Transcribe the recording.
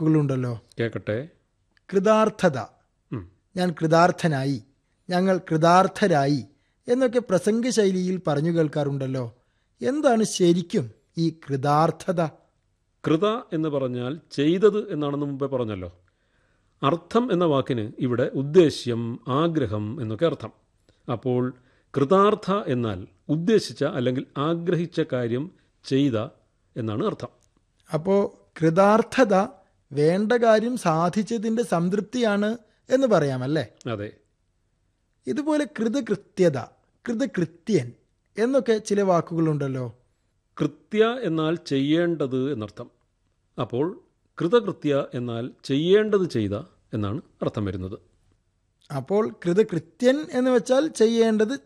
വാക്കുകളുണ്ടല്ലോ കേൾക്കട്ടെ കൃതാർത്ഥത ഉം. ഞാൻ കൃതാർത്ഥനായി ഞങ്ങൾ കൃതാർത്ഥരായി എന്നൊക്കെ പ്രസംഗ ശൈലിയിൽ പറഞ്ഞു കേൾക്കാറുണ്ടല്ലോ എന്താണ് ശരിക്കും ഈ കൃതാർത്ഥത കൃത എന്ന് പറഞ്ഞാൽ ചെയ്തത് എന്നാണെന്ന് മുമ്പേ പറഞ്ഞല്ലോ അർത്ഥം എന്ന വാക്കിന് ഇവിടെ ഉദ്ദേശ്യം ആഗ്രഹം എന്നൊക്കെ അർത്ഥം അപ്പോൾ കൃതാർത്ഥ എന്നാൽ ഉദ്ദേശിച്ച അല്ലെങ്കിൽ ആഗ്രഹിച്ച കാര്യം ചെയ്ത എന്നാണ് അർത്ഥം അപ്പോൾ കൃതാർത്ഥത വേണ്ട കാര്യം സാധിച്ചതിൻ്റെ സംതൃപ്തിയാണ് എന്ന് പറയാമല്ലേ അതെ ഇതുപോലെ കൃതകൃത്യത കൃതകൃത്യൻ എന്നൊക്കെ ചില വാക്കുകളുണ്ടല്ലോ കൃത്യ എന്നാൽ ചെയ്യേണ്ടത് എന്നർത്ഥം അപ്പോൾ കൃതകൃത്യ എന്നാൽ ചെയ്യേണ്ടത് ചെയ്ത എന്നാണ് അർത്ഥം വരുന്നത് അപ്പോൾ കൃതകൃത്യൻ എന്ന് വെച്ചാൽ ചെയ്യേണ്ടത്